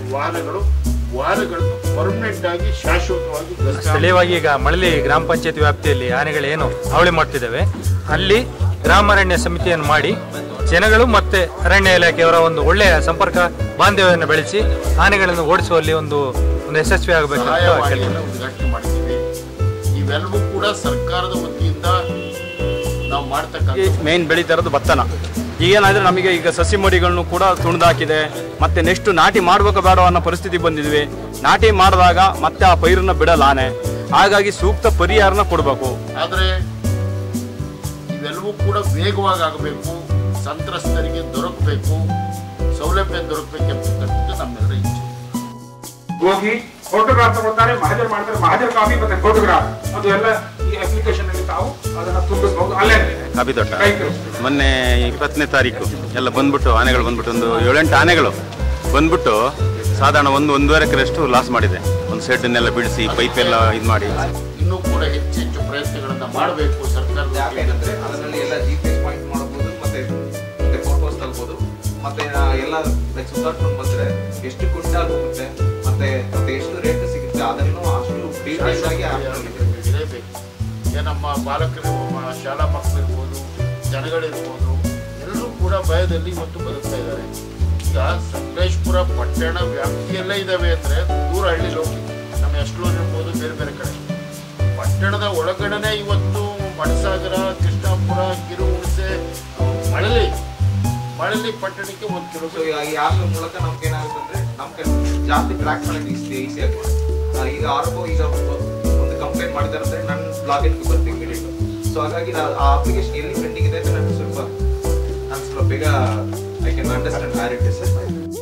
ವಾಹನಗಳು ವಾಹನಗಳನ್ನು ಪರ್ಮನೆಂಟ್ ಆಗಿ ಶಾಶ್ವತವಾಗಿ ಗಸ್ತ ಸ್ಥಳೀಯವಾಗಿ ಈಗ ಮಳಲಿ ಗ್ರಾಮ ಪಂಚಾಯತ್ ವ್ಯಾಪ್ತಿಯಲ್ಲಿ ಆನೆಗಳೇನು ಹಾವಳಿ ಮಾಡ್ತಿದ್ದಾವೆ ಅಲ್ಲಿ ಗ್ರಾಮಾರಣ್ಯ ಸಮಿತಿಯನ್ನು ಮಾಡಿ ಜನಗಳು ಮತ್ತೆ ಅರಣ್ಯ ಇಲಾಖೆಯವರ ಒಂದು ಒಳ್ಳೆಯ ಸಂಪರ್ಕ ಬಾಂಧವ್ಯವನ್ನು ಬೆಳೆಸಿ ಆನೆಗಳನ್ನು ಓಡಿಸುವಲ್ಲಿ ಒಂದು ಒಂದು ಯಶಸ್ವಿ ಆಗಬೇಕು ಅಂತ ಕೇಳ್ತೀನಿ. ಸಹಾಯವಾಣಿಯನ್ನು ಉದ್ಘಾಟನೆ ಮಾಡಿದ್ದೀವಿ ಇವೆಲ್ಲವೂ ಕೂಡ ಸರ್ಕಾರದ ವತಿಯಿಂದ ನಾವು ಮಾಡ್ತಕ್ಕಂಥ ಮೇನ್ ಬೆಳೀತಾ ಇರೋದು ಭತ್ತನ ಈಗೇನಾದ್ರೆ ನಮಗೆ ಈಗ ಸಸಿ ಮಡಿಗಳನ್ನು ಕೂಡ ತುಣಿದಾಕಿದೆ ಮತ್ತೆ ನೆಕ್ಸ್ಟ್ ನಾಟಿ ಮಾಡ್ಬೇಕು ಬೇಡ ಅನ್ನೋ ಪರಿಸ್ಥಿತಿ ಬಂದಿದ್ವಿ ನಾಟಿ ಮಾಡಿದಾಗ ಮತ್ತೆ ಆ ಪೈರನ್ನ ಬಿಡಲ್ಲ ಆನೆ ಹಾಗಾಗಿ ಸೂಕ್ತ ಪರಿಹಾರನ ಕೊಡಬೇಕು ಆದರೆ ಇವೆಲ್ಲವೂ ಕೂಡ ವೇಗವಾಗಿ ಆಗಬೇಕು ಸಂತ್ರಸ್ತರಿಗೆ ದೊರಕಬೇಕು ಸೌಲಭ್ಯ ದೊರಕಬೇಕೆಂಬತಕ್ಕಂಥದ್ದು ನಮ್ಮೆಲ್ಲರ ಇಚ್ಛೆ ಹೋಗಿ ಫೋಟೋಗ್ರಾಫ್ ತಗೊಳ್ತಾರೆ ಮಹಾಜರ್ ಮಾಡ್ತಾರೆ ಮಹಾಜರ್ ಕಾಪಿ ಮತ್ತೆ ಫೋಟೋಗ್ರಾಫ್ ಅದು ಎಲ್ಲ ಈ ಅಪ್ಲಿಕೇಶನ್ ಅಲ್ಲಿ ತಾವು ಅದನ್ನ ತುಂಬಿಸಬಹುದು ಅಲ್ಲೇ ಕಾಬಿದೊಡ್ಡ ರೈತರು ಮೊನ್ನೆ ಇಪ್ಪತ್ತನೇ ತಾರೀಕು ಎಲ್ಲ ಬಂದ್ಬಿಟ್ಟು ಆನೆಗಳು ಬಂದ್ಬಿಟ್ಟು ಒಂದು ಏಳೆಂಟು ಆನೆಗಳು ಬಂದ್ಬಿಟ್ಟು ಸಾಧಾರಣ ಒಂದು ಒಂದೂವರೆ ಎಕರೆಷ್ಟು ಲಾಸ್ ಮಾಡಿದೆ ಒಂದು ಸೆಡ್ನೆಲ್ಲ ಬಿಡಿಸಿ ಪೈಪ್ ಎಲ್ಲ ಇದು ಮಾಡಿ ಇನ್ನೂ ಕೂಡ ಹೆಚ್ಚು ಹೆಚ್ಚು ಪ್ರಯತ್ನಗಳನ್ನ ಮಾಡಬೇಕು ಸರ್ಕಾರದ ಯಾಕೆಂದ್ರೆ ಅದರಲ್ಲಿ ಎಲ್ಲ ಜಿ ಪಿ ಎಸ್ ಪಾಯಿಂಟ್ ಮಾಡಬಹುದು ಮತ್ತೆ ಮತ್ತೆ ಫೋಟೋಸ್ ತಗೋಬಹುದು ಮತ್ತೆ ಆ, ಎಲ್ಲ like ಸುತ್ತಾಡ್ಕೊಂಡು ಬಂದ್ರೆ ಎಷ್ಟು ಕ್ವಿಂಟಾಲ್ ಹೋಗುತ್ತೆ ಮತ್ತೆ ಮತ್ತೆ ಎಷ್ಟು ರೇಟ್ ಸಿಗುತ್ತೆ ಅದನ್ನು ಅಷ್ಟು ಡೀಟೇಲ್ಸ್ ಆಗಿ ಹಾಕ್ಕೊಂಡಿದ್ದೀವಿ. ಇರಬೇಕು ಈಗ ನಮ್ಮ ಬಾಲಕರು ನಮ್ಮ ಶಾಲಾ ಮಕ್ಕಳಿರ್ಬೋದು ಜನಗಳಿರ್ಬೋದು ಎಲ್ಲರೂ ಕೂಡ ಭಯದಲ್ಲಿ ಇವತ್ತು ಬದುಕ್ತಾ ಇದ್ದಾರೆ ಈಗ ಸಕಲೇಶ್ಪುರ ಪಟ್ಟಣ ವ್ಯಾಪ್ತಿಯಲ್ಲೇ ಇದ್ದಾವೆ ಅಂದ್ರೆ ದೂರ ಹಳ್ಳಿ ಹೋಗಿ ನಮ್ಮ ಎಷ್ಟೂರು ಇರ್ಬೋದು ಬೇರೆ ಬೇರೆ ಕಡೆ ಪಟ್ಟಣದ ಒಳಗಡೆನೆ ಇವತ್ತು ಮಣಸಾಗರ ಕೃಷ್ಣಾಪುರ ಕಿರುಹುಣಸೆ ಮಳಲಿ ಮಳಲಿ ಪಟ್ಟಣಕ್ಕೆ ಒಂದು ಸೊ ಕಿಲೋಮೀಟರ್ ಈ ಆಪ್ ಮೂಲಕ ನಮ್ಗೆ ಏನಾಗುತ್ತೆ ಅಂದ್ರೆ ನಮ್ಗೆ ಜಾಸ್ತಿ ಟ್ರ್ಯಾಕ್ ಮಾಡಕ್ಕೆ ಈಸಿ ಈಸಿ ಆಗುತ್ತೆ ಆ, ಈಗ ಆರೋಪ ಈಗ ಒಂದು ಕಂಪ್ಲೇಂಟ್ ಮಾಡಿದ್ದಾರೆ ಅಂದ್ರೆ ನನ್ನ ಬ್ಲಾಗಿನ್ಗೆ ಬರ್ತೀನಿ ಇಮಿಡಿಯೇಟ್ ಸೊ ಹಾಗಾಗಿ ನಾನು ಆ ಅಪ್ಲಿಕೇಶನ್ ಎಲ್ಲಿ ಪೆಂಡಿಂಗ್ ಇದೆ ಅಂತ ನನಗೆ ಸ್ವಲ್ಪ ನಾನು ಸ್ವಲ್ಪ ಬೇಗ I can understand where it is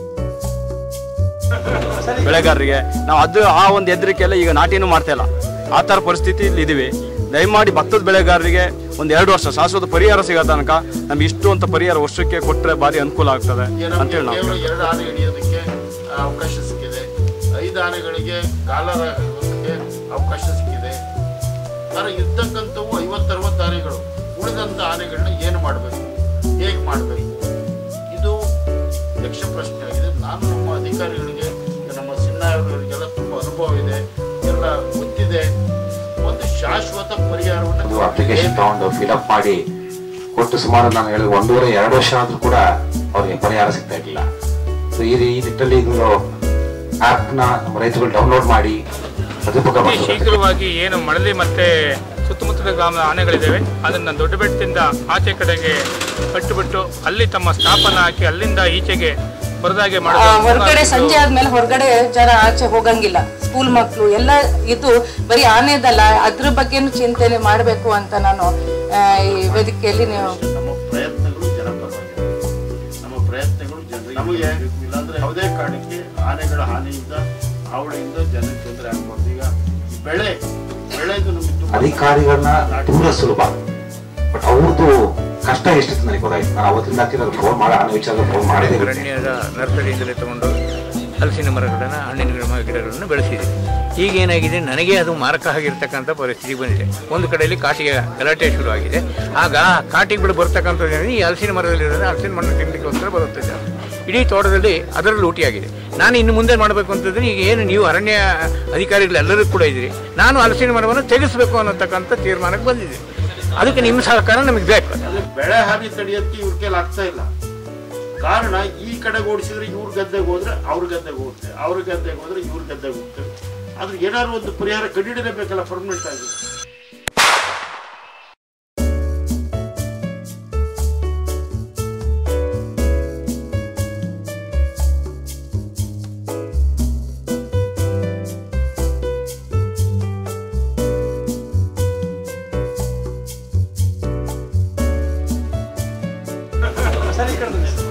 ಬೆಳೆಗಾರರಿಗೆ ನಾವು ಅದು ಆ ಒಂದು ಹೆದರಿಕೆಲ್ಲ ಈಗ ನಾಟಿನೂ ಮಾಡ್ತಾ ಇಲ್ಲ ಆ ಥರ ಪರಿಸ್ಥಿತಿಯಲ್ಲಿ ಇದೀವಿ ದಯಮಾಡಿ ಭತ್ತದ ಬೆಳೆಗಾರರಿಗೆ ಒಂದು ಎರಡು ವರ್ಷ ಶಾಶ್ವತ ಪರಿಹಾರ ಸಿಗೋ ತನಕ ನಮ್ಗೆ ಇಷ್ಟು ಅಂತ ಪರಿಹಾರ ವರ್ಷಕ್ಕೆ ಕೊಟ್ಟರೆ ಭಾರಿ ಅನುಕೂಲ ಆಗ್ತದೆ ಅಂತೇಳಿ ನಾವು ಕೇವಲ ಎರಡು ಆನೆ ಹಿಡಿಯೋದಕ್ಕೆ ಆ, ಅವಕಾಶ ಸಿಕ್ಕಿದೆ ಐದು ಆನೆಗಳಿಗೆ ಗಾಲರ ಹಿಡಿಯೋದಕ್ಕೆ ಅವಕಾಶ ಸಿಕ್ಕಿದೆ ಆದರೆ ಇರ್ತಕ್ಕಂಥವು ಐವತ್ತರವತ್ತು ಆನೆಗಳು ಉಳಿದಂಥ ಆನೆಗಳನ್ನ ಏನು ಮಾಡಬೇಕು ಹೇಗೆ ಮಾಡಬೇಕು ಇದು ಯಕ್ಷ ಪ್ರಶ್ನೆ ಆಗಿದೆ ನಾನು ನಮ್ಮ ಅಧಿಕಾರಿಗಳಿಗೆ ನಮ್ಮ ಸಿನ್ನಾಯವರಿಗೆಲ್ಲ ತುಂಬ ಅನುಭವ ಇದೆ ಎಲ್ಲ ಗೊತ್ತಿದೆ ಒಂದು ಶಾಶ್ವತ ಪರಿಹಾರವನ್ನು ಒಂದು ಅಪ್ಲಿಕೇಶನ್ ತಗೊಂಡು ಫಿಲಪ್ ಮಾಡಿ ಕೊಟ್ಟು ಸುಮಾರು ನಾನು ಹೇಳಿದ ಒಂದೂವರೆ ಎರಡು ವರ್ಷ ಆದ್ರೂ ಕೂಡ ಅವ್ರಿಗೆ ಪರಿಹಾರ ಸಿಗ್ತಾ ಇರಲಿಲ್ಲ ಸೊ ಈ ಈ ನಿಟ್ಟಲ್ಲಿ ಇದು ಆ್ಯಪ್ನ ನಮ್ಮ ರೈತರುಗಳು ಡೌನ್ಲೋಡ್ ಮಾಡಿ ಸದುಪಯೋಗ ಅತಿ ಮಾಡ್ತಾರೆ ಶೀಘ್ರವಾಗಿ ಏನು ಮಳಲಿ ಮತ್ತೆ ಸುತ್ತಮುತ್ತಲ ಗ್ರಾಮದ ಆನೆಗಳಿದ್ದಾವೆ ಅದನ್ನು ದೊಡ್ಡ ಬೆಟ್ಟದಿಂದ ಆಚೆ ಕಡೆಗೆ ಕಟ್ಟಿಬಿಟ್ಟು ಅಲ್ಲಿ ತಮ್ಮ ಸ್ಥಾಪನ ಹಾಕಿ ಅಲ್ಲಿಂದ ಈಚೆಗೆ ಬರದಾಗೆ ಆ, ಹೊರಗಡೆ ಸಂಜೆ ಆದ್ಮೇಲೆ ಹೊರಗಡೆ ಜನ ಆಚೆ ಹೋಗಂಗಿಲ್ಲ ಸ್ಕೂಲ್ ಮಕ್ಕಳು ಎಲ್ಲ ಇದು ಬರೀ ಆನೆದಲ್ಲ ಅದ್ರ ಬಗ್ಗೆನೂ ಚಿಂತನೆ ಮಾಡಬೇಕು ಅಂತ ನಾನು ಆ, ಈ ವೇದಿಕೆಯಲ್ಲಿ ನೀವು ನಮ್ಮ ಪ್ರಯತ್ನಗಳು ಜನಪರವಾಗಿವೆ ನಮ್ಮ ಪ್ರಯತ್ನಗಳು ಜನರಿಗೆ ನಮಗೆ ಇಲ್ಲಾಂದ್ರೆ ಯಾವುದೇ ಕಾರಣಕ್ಕೆ ಆನೆಗಳ ಹಾನಿಯಿಂದ ಹಾವಳಿಯಿಂದ ಜನರಿಗೆ ತೊಂದರೆ ಆಗ್ಬಾರ್ದು ಈಗ ಬೆಳೆ ಬೆಳೆದು ನಮಗೆ ತುಂಬಾ ಅಧಿಕಾರಿಗಳನ್ನ ದೂರ ಸುಲಭ ಬಟ್ ಅವ್ರದ್ದು ಕಷ್ಟ ಎಷ್ಟಿತ್ತು ನನಗೆ ಗೊತ್ತಾಯ್ತು ನಾನು ಅವತ್ತಿಂದ ಫೋನ್ ಮಾಡಿ ಆ ವಿಚಾರದಲ್ಲಿ ಫೋನ್ ಮಾಡಿದೆ ಅರಣ್ಯದ ನರ್ಸರಿಯಿಂದಲೇ ತಗೊಂಡು ಹಲಸಿನ ಮರಗಳನ್ನು ಹಣ್ಣಿನ ಗಿಡ ಗಿಡಗಳನ್ನು ಬೆಳೆಸಿದೆ ಈಗ ಏನಾಗಿದೆ ನನಗೆ ಅದು ಮಾರಕ ಆಗಿರ್ತಕ್ಕಂಥ ಪರಿಸ್ಥಿತಿ ಬಂದಿದೆ ಒಂದು ಕಡೆಯಲ್ಲಿ ಕಾಟಿಗೆ ಗಲಾಟೆ ಶುರುವಾಗಿದೆ ಆಗ ಕಾಟಿಗಳು ಬರ್ತಕ್ಕಂಥದ್ದು ಈ ಹಲಸಿನ ಮರದಲ್ಲಿರೋದ್ರೆ ಹಲಸಿನ ಮಣ್ಣು ತಿನ್ನಲಿಕ್ಕೋಸ್ಕರ ಬರುತ್ತೆ ಜನ. ಇಡೀ ತೋಟದಲ್ಲಿ ಅದರ ಲೂಟಿಯಾಗಿದೆ ನಾನು ಇನ್ನು ಮುಂದೆ ಮಾಡಬೇಕು ಅಂತಂದ್ರೆ ಈಗ ಏನು ನೀವು ಅರಣ್ಯ ಅಧಿಕಾರಿಗಳೆಲ್ಲರೂ ಕೂಡ ಇದ್ದೀರಿ ನಾನು ಹಲಸಿನ ಮರವನ್ನು ತೆಗೆಸಬೇಕು ಅನ್ನತಕ್ಕಂಥ ತೀರ್ಮಾನಕ್ಕೆ ಬಂದಿದೆ ಅದಕ್ಕೆ ನಿಮ್ಮ ಸಹಕಾರ ನಮಗೆ ಬೇಕು ಅದು ಬೆಳೆ ಹಾನಿ ತಡೆಯೋಕ್ಕೆ ಇವ್ರ ಕೈಲಿ ಆಗ್ತಾ ಇಲ್ಲ ಕಾರಣ ಈ ಕಡೆಗೆ ಓಡಿಸಿದ್ರೆ ಇವ್ರ ಗದ್ದೆಗೆ ಹೋದ್ರೆ ಅವ್ರ ಗದ್ದೆಗೆ ಹೋಗುತ್ತೆ ಅವ್ರ ಗದ್ದೆಗೆ ಹೋದ್ರೆ ಇವ್ರ ಗದ್ದೆಗೆ ಹೋಗ್ತೇವೆ ಆದ್ರೆ ಏನಾದ್ರು ಒಂದು ಪರಿಹಾರ ಕಂಡಿಡಲೇಬೇಕಲ್ಲ ಪರ್ಮನೆಂಟ್ ಆಗಿ ಸರಿ ಕಡ್ದು